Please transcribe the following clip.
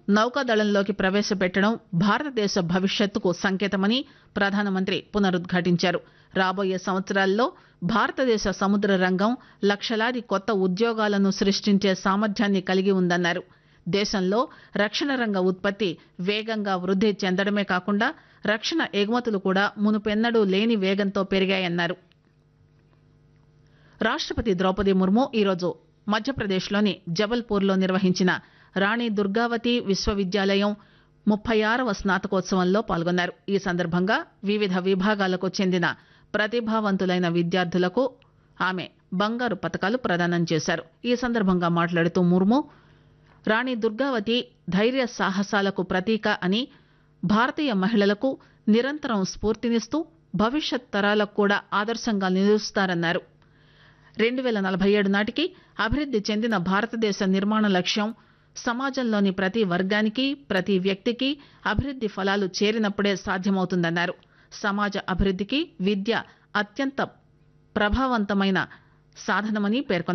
నౌకాదళంలోకి ప్రవేశపెట్టడం భారతదేశ భవిష్యత్తుకు సంకేతమని ప్రధానమంత్రి పునరుద్ఘాటించారు రాబోయే సంవత్సరాల్లో భారతదేశ సముద్ర రంగం లక్షలాది కొత్త ఉద్యోగాలను సృష్టించే సామర్థ్యాన్ని కలిగి ఉందన్నారు దేశంలో రక్షణ రంగ ఉత్పత్తి వేగంగా వృద్ధి చెందడమే కాకుండా రక్షణ ఎగుమతులు కూడా మునుపెన్నడూ లేని వేగంతో పెరిగాయన్నారు రాష్టపతి ద్రౌపది ముర్ము ఈరోజు మధ్యప్రదేశ్లోని జబల్పూర్లో నిర్వహించిన రాణి దుర్గావతి విశ్వవిద్యాలయం ముప్పై ఆరవ స్నాతకోత్సవంలో పాల్గొన్నారు ఈ సందర్భంగా వివిధ విభాగాలకు చెందిన ప్రతిభావంతులైన విద్యార్థులకు ఆమె బంగారు పతకాలు ప్రదానం చేశారు ఈ సందర్భంగా మాట్లాడుతూ ముర్ము రాణి దుర్గావతి ధైర్య సాహసాలకు ప్రతీక అని భారతీయ మహిళలకు నిరంతరం స్ఫూర్తినిస్తూ భవిష్యత్ తరాలకు కూడా ఆదర్శంగా నిలుస్తారన్నారు రెండు వేల నలభై ఏడు నాటికి అభివృద్ది చెందిన భారతదేశ నిర్మాణ లక్ష్యం సమాజంలోని ప్రతి వర్గానికి ప్రతి వ్యక్తికి అభివృద్ది ఫలాలు చేరినప్పుడే సాధ్యమవుతుందన్నారు సమాజ అభివృద్దికి విద్య అత్యంత ప్రభావవంతమైన సాధనమని పేర్కొన్నారు